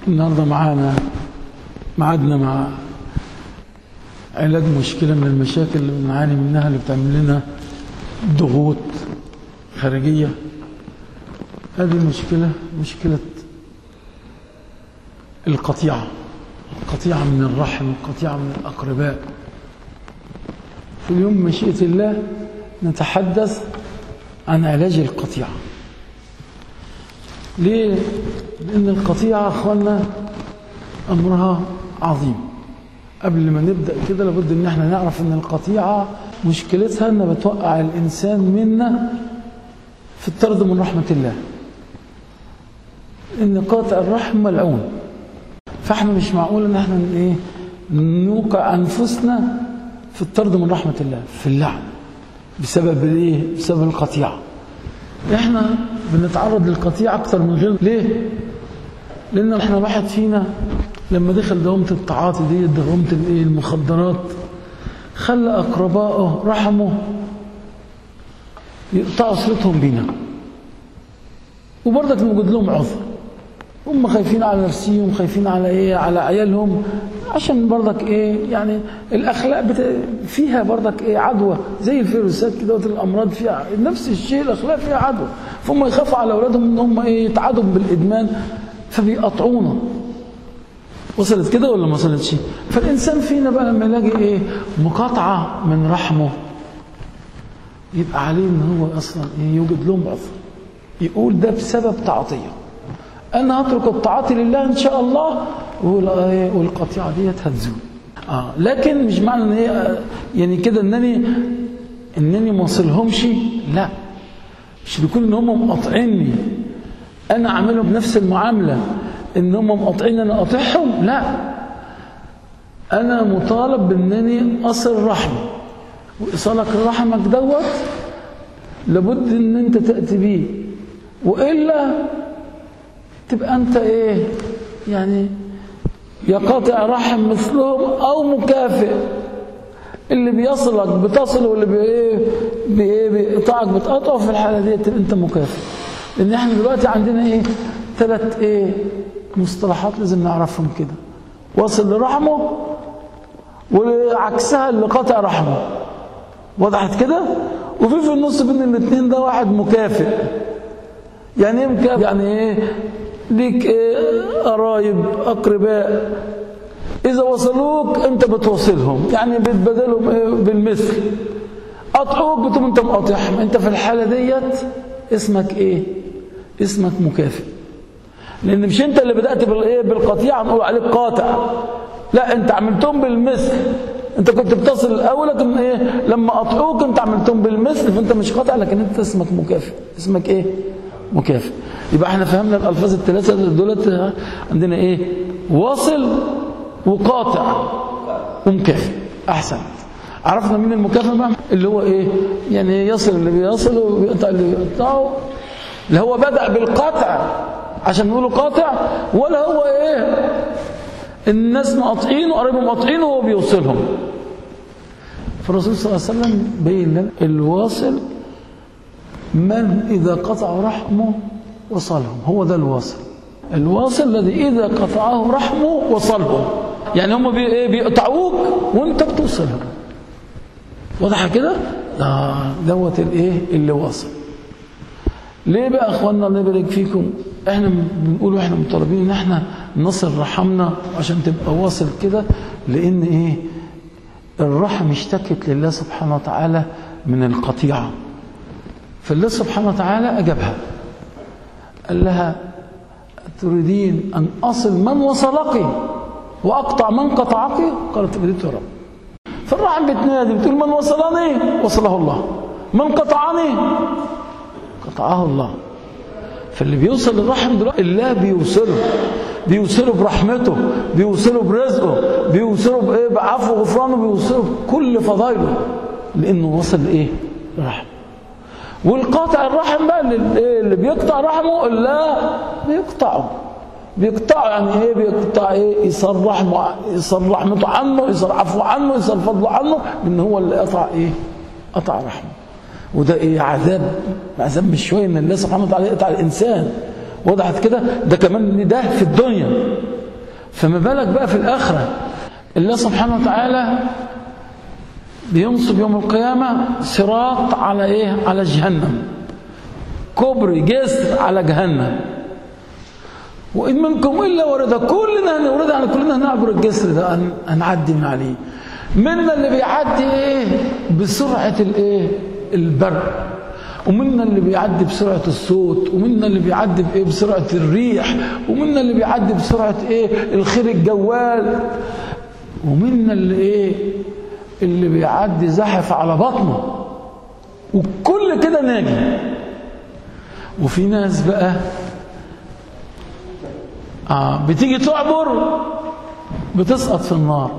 النهارده معانا معادنا مع علاج مشكلة من المشاكل اللي بنعاني منها اللي بتعمل لنا ضغوط خارجية هذه المشكلة مشكلة القطيعة القطيعة من الرحم القطيعة من الأقرباء في اليوم مشيئة الله نتحدث عن علاج القطيعة ليه؟ لأن القطيعة أخوانا أمرها عظيم قبل ما نبدأ كده لابد إن احنا نعرف إن القطيعة مشكلتها إنها بتوقع الإنسان منا في الطرد من رحمة الله إن قاطع الرحم ملعون فاحنا مش معقول إن احنا إيه نوقع أنفسنا في الطرد من رحمة الله في اللعن بسبب الايه؟ بسبب القطيعة احنا بنتعرض للقطيعة أكثر من غير ليه؟ لأن احنا واحد فينا لما دخل دوامة التعاطي دي دوامة الايه؟ المخدرات خلى أقربائه رحمه يقطعوا صلتهم بينا وبرضك موجود لهم عذر هم خايفين على نفسهم خايفين على ايه على عيالهم عشان برضك ايه يعني الاخلاق بت... فيها برضك ايه عدوى زي الفيروسات كده الامراض فيها نفس الشيء الاخلاق فيها عدوى فهم يخافوا على اولادهم ان هم ايه يتعادوا بالادمان فبيقطعونا وصلت كده ولا ما وصلتش فالانسان فينا بقى لما يلاقي ايه مقاطعه من رحمه يبقى عليه ان هو اصلا ايه يوجد لهم عذر يقول ده بسبب تعاطيه انا هترك التعاطي لله ان شاء الله والقطيعه ديت هتزول اه لكن مش معنى ان هي يعني كده انني انني ما اوصلهمش لا مش بيكون ان هم مقاطعيني انا اعملهم بنفس المعامله ان هم مقاطعين انا اقاطعهم لا انا مطالب بانني اصل رحمي وايصالك لرحمك دوت لابد ان انت تاتي بيه والا تبقى انت ايه يعني يا قاطع رحم مثلهم او مكافئ اللي بيصلك بتصل واللي بايه بايه بيقطعك بتقطعه في الحاله دي تبقى انت مكافئ لان احنا دلوقتي عندنا ايه ثلاث ايه مصطلحات لازم نعرفهم كده واصل لرحمه وعكسها اللي قاطع رحمه وضحت كده وفي في النص بين الاثنين ده واحد مكافئ يعني ايه مكافئ يعني ايه ليك ايه قرايب اقرباء اذا وصلوك انت بتوصلهم يعني بتبادلهم ايه بالمثل قطعوك بتقوم انت مقاطعهم انت في الحاله ديت اسمك ايه اسمك مكافئ لان مش انت اللي بدات بالايه بالقطيعه نقول عليك قاطع لا انت عملتهم بالمثل انت كنت بتصل الاول لكن ايه لما قطعوك انت عملتهم بالمثل فانت مش قاطع لكن انت اسمك مكافئ اسمك ايه مكافئ يبقى احنا فهمنا الالفاظ الثلاثه دولت عندنا ايه واصل وقاطع ومكافئ احسن عرفنا مين المكافئ بقى اللي هو ايه يعني يصل اللي بيصل ويقطع اللي بيقطعه اللي هو بدا بالقطع عشان نقوله قاطع ولا هو ايه الناس مقاطعينه قريبهم مقاطعينه وهو بيوصلهم فالرسول صلى الله عليه وسلم بين لنا الواصل من إذا قطع رحمه وصلهم هو ده الواصل الواصل الذي إذا قطعه رحمه وصلهم يعني هم بيقطعوك وانت بتوصلهم واضحة كده آه دوت الايه اللي واصل ليه بقى اخواننا الله يبارك فيكم احنا بنقول احنا مطالبين ان احنا نصل رحمنا عشان تبقى واصل كده لان ايه الرحم اشتكت لله سبحانه وتعالى من القطيعه فالله سبحانه وتعالى أجابها قال لها تريدين أن أصل من وصلك وأقطع من قطعك قالت أريد يا رب فالرحم بتنادي بتقول من وصلني وصله الله من قطعني قطعه الله فاللي بيوصل للرحم دلوقتي الله بيوصله بيوصله برحمته بيوصله برزقه بيوصله بايه بعفو وغفرانه بيوصله بكل فضائله لانه وصل لايه؟ للرحم والقاطع الرحم بقى اللي, اللي بيقطع رحمه لا بيقطعه بيقطعه يعني ايه بيقطع ايه يصل رحمه يصل رحمته عنه يصل عفو عنه يصل فضله عنه لان هو اللي قطع ايه قطع رحمه وده ايه عذاب عذاب مش شويه ان الله سبحانه وتعالى يقطع الانسان وضحت كده ده كمان ده في الدنيا فما بالك بقى في الآخرة الله سبحانه وتعالى بينصب يوم القيامة صراط على إيه على جهنم كبري جسر على جهنم وإن منكم إلا وردها كلنا هنوردها يعني كلنا هنعبر الجسر ده هن- هنعدي من عليه منا اللي بيعدي إيه بسرعة الإيه البرق ومنا اللي بيعدي بسرعة الصوت ومنا اللي بيعدي بإيه بسرعة الريح ومنا اللي بيعدي بسرعة إيه الخير الجوال ومنا اللي إيه اللي بيعدي زحف على بطنه وكل كده ناجي وفي ناس بقى آه بتيجي تعبر بتسقط في النار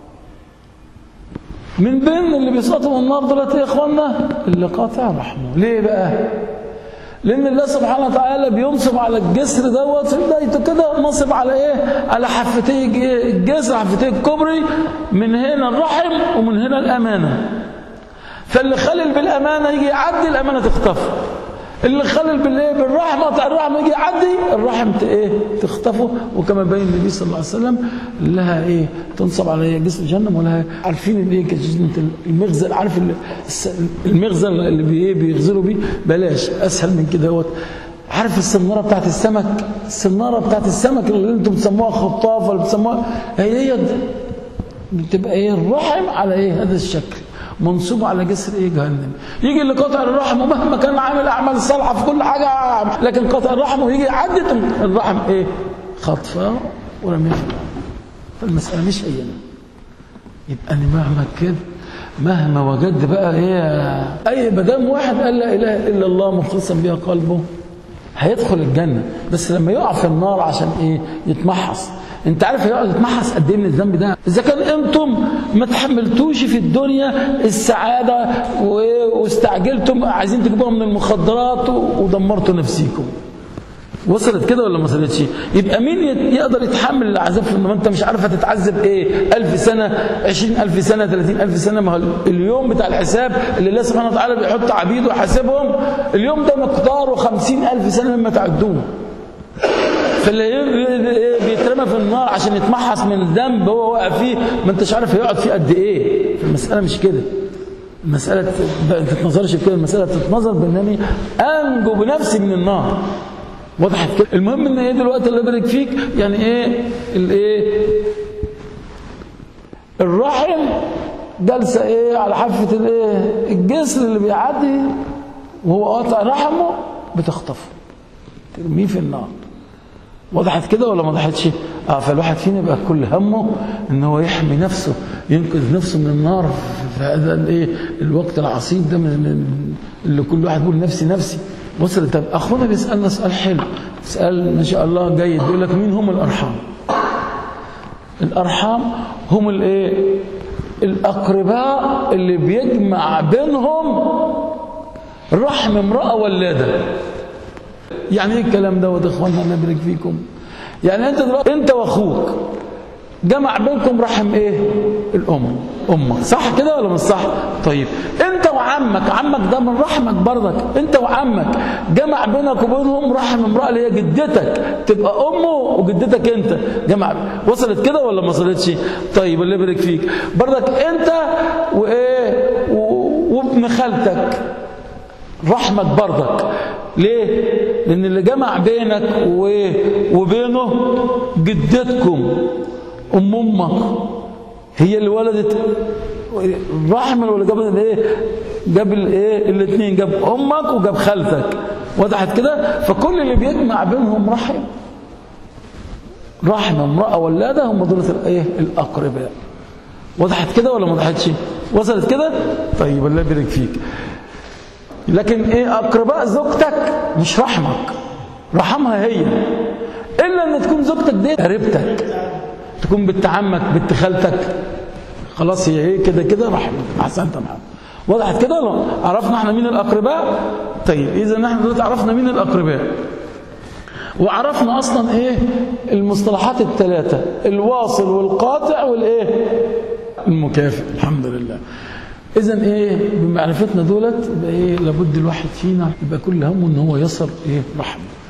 من بين اللي بيسقطوا من النار دولت يا اخوانا اللي قاطع رحمه ليه بقى لان الله سبحانه وتعالى بينصب على الجسر دوت في بدايته كده نصب على ايه على حفتي الجسر حفتي الكبري من هنا الرحم ومن هنا الامانه فاللي خلل بالامانه يجي يعدي الامانه تخطفه اللي خلل بالايه بالرحم قطع الرحم يجي يعدي الرحم ت- ايه تخطفه وكما بين النبي صلى الله عليه وسلم لها ايه تنصب على ايه جسر جهنم ولها عارفين الايه كجنة المغزل عارف ال- الس- المغزل اللي بي ايه بيغزلوا بيه بلاش اسهل من كده هوت عارف السناره بتاعت السمك السناره بتاعت السمك اللي انتم بتسموها خطاف ولا بتسموها هي هي د- بتبقى ايه الرحم على ايه هذا الشكل منصوب على جسر ايه جهنم يجي اللي قاطع الرحم ومهما كان عامل اعمال صالحه في كل حاجه لكن قاطع الرحم ويجي يعدي تقوم الرحم ايه خطفه ورميه في الارض فالمساله مش هينه يبقى انا مهما كده مهما وجدت بقى ايه اي مدام واحد قال لا اله الا الله مخلصا بها قلبه هيدخل الجنه بس لما يقع في النار عشان ايه يتمحص انت عارف هيقعد يتمحص قد ايه من الذنب ده اذا كان انتم ما تحملتوش في الدنيا السعاده و- واستعجلتم عايزين تجيبوها من المخدرات و- ودمرتوا نفسيكم وصلت كده ولا ما وصلتش يبقى مين يت- يقدر يتحمل العذاب في ما انت مش عارف هتتعذب ايه ألف سنة عشرين ألف سنة ثلاثين ألف سنة ما هو اليوم بتاع الحساب اللي الله سبحانه وتعالى بيحط عبيده ويحاسبهم اليوم ده مقداره خمسين ألف سنة مما تعدون فاللي ي- بيترمى في النار عشان يتمحص من الذنب هو واقع فيه ما انتش عارف هيقعد فيه قد ايه المسألة مش كده المسألة ما تتنظرش بكده المسألة تتنظر بأنني أنجو بنفسي من النار وضحت كده المهم ان ايه دلوقتي الله يبارك فيك يعني ايه الايه الرحم جلسه ايه على حافه الايه الجسر اللي بيعدي وهو قاطع رحمه بتخطفه ترميه في النار وضحت كده ولا ما وضحتش؟ اه فالواحد فينا يبقى كل همه ان هو يحمي نفسه ينقذ نفسه من النار في- في هذا الايه الوقت العصيب ده من من- اللي كل واحد يقول نفسي نفسي وصل طب اخونا بيسالنا سؤال حلو سؤال ما شاء الله جيد بيقول لك مين هم الارحام؟ الارحام هم الايه؟ الاقرباء اللي بيجمع بينهم رحم امراه ولاده يعني ايه الكلام دوت يا اخوانا الله يبارك فيكم يعني انت دلوقتي انت واخوك جمع بينكم رحم ايه الام امك صح كده ولا مش صح طيب انت وعمك عمك ده من رحمك برضك انت وعمك جمع بينك وبينهم رحم امراه اللي هي جدتك تبقى امه وجدتك انت جمع وصلت كده ولا ما وصلتش طيب الله يبارك فيك برضك انت وايه و- وابن خالتك رحمك برضك ليه لان اللي جمع بينك و- وبينه جدتكم ام امك هي اللي ولدت الرحم اللي جاب الايه جاب الايه الاثنين جاب امك وجاب خالتك وضحت كده فكل اللي بيجمع بينهم رحم رحم امراه ولاده هم دول الايه الاقرباء وضحت كده ولا ما وضحتش وصلت كده طيب الله يبارك فيك لكن ايه اقرباء زوجتك مش رحمك رحمها هي الا ان تكون زوجتك دي قريبتك تكون بنت عمك بنت خالتك خلاص هي ايه كده كده رحمك احسنت يا محمد وضحت كده ولا عرفنا احنا مين الاقرباء طيب اذا احنا دلوقتي عرفنا مين الاقرباء وعرفنا اصلا ايه المصطلحات الثلاثه الواصل والقاطع والايه المكافئ الحمد لله اذا ايه بمعرفتنا دولت يبقى ايه لابد الواحد فينا يبقى كل همه ان هو يصل ايه رحمه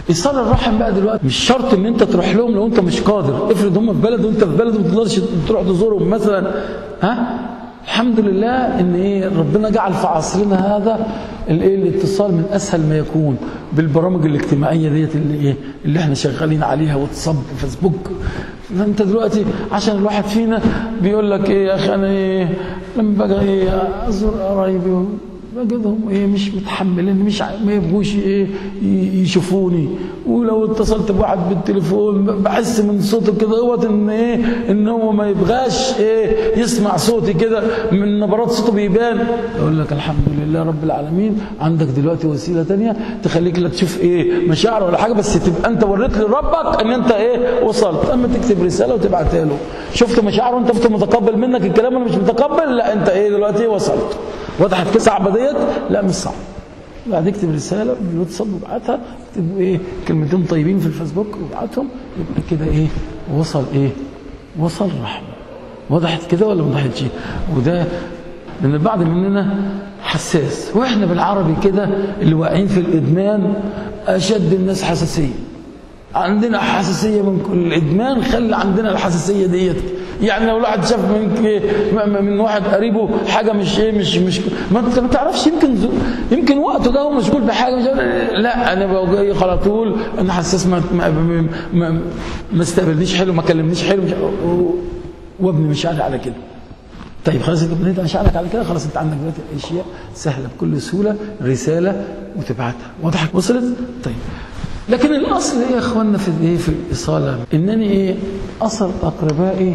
ايصال الرحم بقى دلوقتي مش شرط ان انت تروح لهم لو انت مش قادر افرض هم في بلد وانت في بلد وما تقدرش تروح تزورهم مثلا ها الحمد لله ان ايه ربنا جعل في عصرنا هذا الايه الاتصال من اسهل ما يكون بالبرامج الاجتماعيه ديت اللي ايه اللي احنا شغالين عليها واتساب فيسبوك فانت دلوقتي عشان الواحد فينا بيقول لك ايه يا اخي انا ايه لما باجي ايه ازور قرايبي بجدهم ايه مش متحملين مش ع- ما يبغوش ايه ي- يشوفوني ولو اتصلت بواحد بالتليفون ب- بحس من صوته كده هو ان ايه ان هو ما يبغاش ايه يسمع صوتي كده من نبرات صوته بيبان اقول لك الحمد لله رب العالمين عندك دلوقتي وسيله تانية تخليك لا تشوف ايه مشاعر ولا حاجه بس تبقى انت وريت لربك ان انت ايه وصلت اما تكتب رساله وتبعتها له شفت مشاعره انت كنت متقبل منك الكلام ولا مش متقبل لا انت ايه دلوقتي وصلت وضحت كده صعبه ديت لا مش صعب بعد اكتب رساله بالواتساب وابعتها اكتب ايه كلمتين طيبين في الفيسبوك وابعتهم يبقى كده ايه وصل ايه وصل رحمه وضحت كده ولا ما وضحتش وده لان البعض مننا حساس واحنا بالعربي كده اللي واقعين في الادمان اشد الناس حساسيه عندنا حساسيه من كل الادمان خلى عندنا الحساسيه ديت يعني لو الواحد شاف من م- من واحد قريبه حاجه مش ايه مش مش ما انت ما تعرفش يمكن زو يمكن وقته ده هو مشغول بحاجه مش عارف- لا انا بقى جاي على طول انا حساس ما ما, ما, ما, ما استقبلنيش حلو ما كلمنيش حلو مش و- وابني مش عارف على كده طيب خلاص انت بنيت مشاعرك على كده خلاص انت عندك دلوقتي اشياء سهله بكل سهوله رساله وتبعتها وضحت وصلت طيب لكن الاصل ايه يا اخوانا في الايه في الاصاله انني ايه اصل اقربائي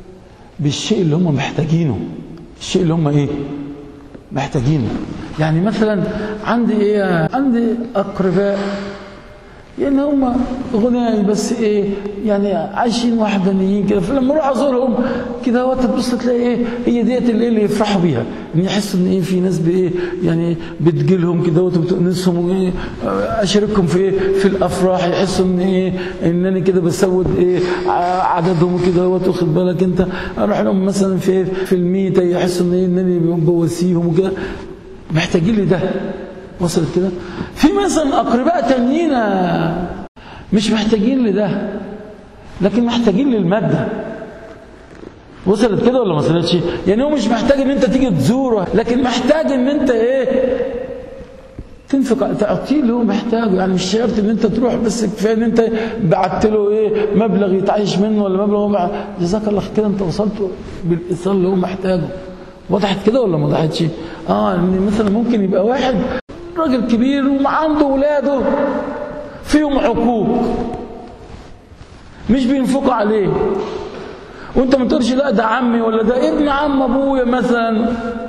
بالشيء اللي هم محتاجينه الشيء اللي هم ايه محتاجينه يعني مثلا عندي ايه عندي اقرباء يعني هم غناي بس ايه يعني عايشين وحدانيين كده فلما اروح ازورهم كده هو تبص تلاقي ايه هي ديت اللي, اللي يفرحوا بيها ان يحسوا ان ايه في ناس بايه يعني بتجيلهم كده وتؤنسهم وايه اشاركهم في ايه في الافراح يحسوا ان ايه ان انا كده بسود ايه ع- عددهم كده واخد بالك انت اروح لهم مثلا في في الميته يحسوا ان ايه ان انا بواسيهم وكده محتاجين لي ده وصلت كده في مثلا اقرباء تانيين مش محتاجين لده لكن محتاجين للماده وصلت كده ولا ما وصلتش يعني هو مش محتاج ان انت تيجي تزوره لكن محتاج ان انت ايه تنفق تعطيه اللي هو محتاجه يعني مش شرط ان انت تروح بس كفايه ان انت بعت له ايه مبلغ يتعايش منه ولا مبلغ هو مع- جزاك الله خير كده انت وصلت بالايصال اللي هو محتاجه وضحت كده ولا ما وضحتش؟ اه ان مثلا ممكن يبقى واحد راجل كبير وعنده اولاده فيهم عقوق مش بينفقوا عليه وانت ما تقولش لا ده عمي ولا ده ابن عم ابويا مثلا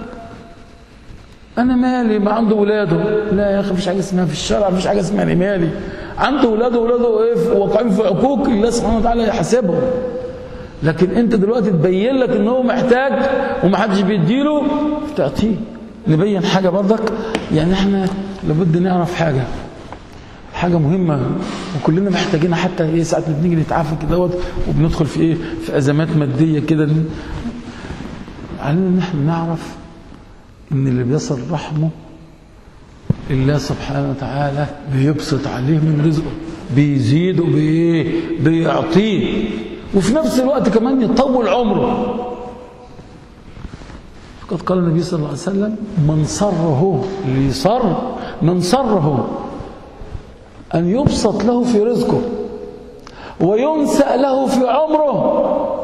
انا مالي ما عنده ولاده لا يا اخي مفيش حاجه اسمها في الشرع مفيش حاجه اسمها انا مالي عنده ولاده ولاده ايه في- واقعين في حقوق الله سبحانه وتعالى يحاسبهم لكن انت دلوقتي تبين لك ان هو محتاج ومحدش بيديله تعطيه نبين حاجه برضك يعني احنا لابد نعرف حاجه حاجه مهمه وكلنا محتاجينها حتى ايه ساعه ما بنيجي نتعافى كده وبندخل في ايه في ازمات ماديه كده علينا ان احنا نعرف ان اللي بيصل رحمه الله سبحانه وتعالى بيبسط عليه من رزقه بيزيده بايه بيعطيه وفي نفس الوقت كمان يطول عمره فقد قال النبي صلى الله عليه وسلم من صره اللي صر من صره أن يبسط له في رزقه وينسأ له في عمره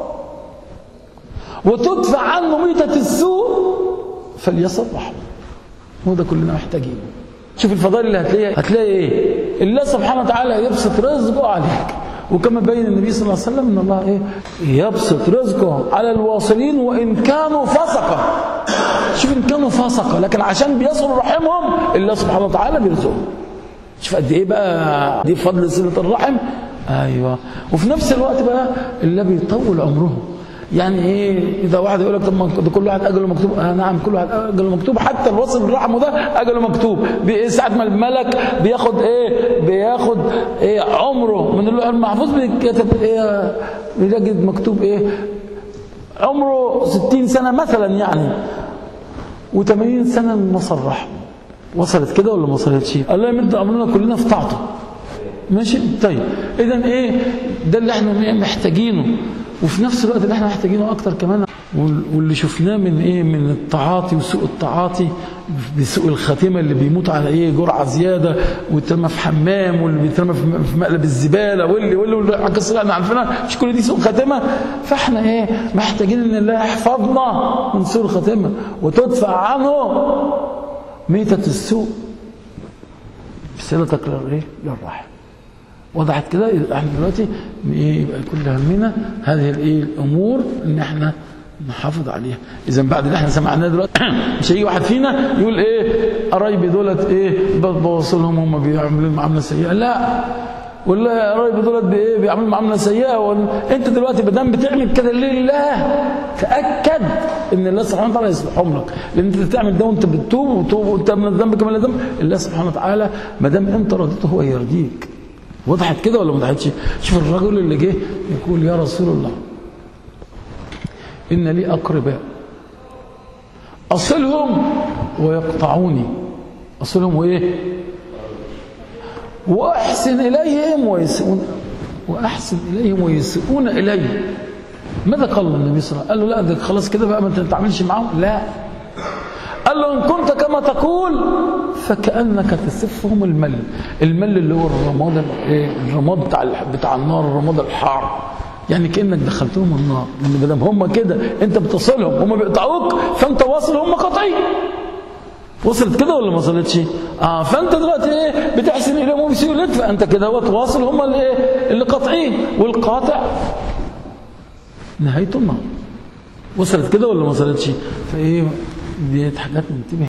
وتدفع عنه ميتة السوء فليصل رحمه هو ده كلنا محتاجين شوف الفضائل اللي هتلاقيها هتلاقي ايه الله سبحانه وتعالى يبسط رزقه عليك وكما بين النبي صلى الله عليه وسلم ان الله ايه يبسط رزقه على الواصلين وان كانوا فسقه شوف ان كانوا فسقه لكن عشان بيصلوا رحمهم الله سبحانه وتعالى بيرزقهم شوف قد ايه بقى دي فضل صله الرحم ايوه وفي نفس الوقت بقى الله بيطول عمرهم يعني ايه اذا واحد يقول لك طب ما ده كل واحد اجله مكتوب آه نعم كل واحد اجله مكتوب حتى الوصل بالرحم ده اجله مكتوب بي- ساعه ما الملك بياخد ايه بياخد ايه عمره من اللوح المحفوظ بيتكتب ايه بيجد مكتوب ايه عمره 60 سنه مثلا يعني و80 سنه من وصل رحمه وصلت كده ولا ما وصلتش الله يمد امرنا كلنا في طاعته ماشي طيب اذا ايه ده اللي احنا إيه محتاجينه وفي نفس الوقت اللي احنا محتاجينه اكتر كمان وال- واللي شفناه من ايه من التعاطي وسوء التعاطي بسوء الخاتمه اللي بيموت على ايه جرعه زياده ويترمى في حمام واللي بيترمى في م- في مقلب الزباله واللي واللي واللي القصه اللي احنا عارفينها مش كل دي سوء خاتمه فاحنا ايه محتاجين ان الله يحفظنا من سوء الخاتمه وتدفع عنه ميته السوء بصلتك للايه للرحم وضحت كده يبقى احنا دلوقتي ايه يبقى كل همنا هذه الايه الامور ان احنا نحافظ عليها اذا بعد اللي احنا سمعناه دلوقتي مش هيجي واحد فينا يقول ايه قرايبي دولت ايه بوصلهم هم بيعملوا معامله سيئه لا ولا قرايبي دولت بايه بيعملوا معامله سيئه ولا انت دلوقتي ما دام بتعمل كده لله تاكد ان الله سبحانه وتعالى يصلحهم لك لان انت بتعمل ده وانت بتتوب وتوب وانت من الذنب كما لا ذنب الله سبحانه وتعالى ما دام انت رضيته هو يرضيك وضحت كده ولا ما وضحتش شوف الرجل اللي جه يقول يا رسول الله ان لي اقرباء اصلهم ويقطعوني اصلهم وايه واحسن اليهم ويسيئون واحسن اليهم ويسيئون الي ماذا قال النبي صلى الله عليه وسلم قال له لا ده خلاص كده بقى ما انت تتعاملش معاهم لا قال له إن كنت كما تقول فكأنك تسفهم المل المل اللي هو الرماد إيه؟ الرماد بتاع الح- بتاع النار الرماد الحار يعني كأنك دخلتهم النار لأن ما دام هم كده أنت بتصلهم هم بيقطعوك فأنت واصل هم قاطعين وصلت كده ولا ما وصلتش؟ اه فانت دلوقتي ايه بتحسن اليهم وبيسيئوا لك فانت كده هو تواصل هم اللي ايه اللي قاطعين والقاطع نهايته النار وصلت كده ولا ما وصلتش؟ فايه دي حاجات ننتبه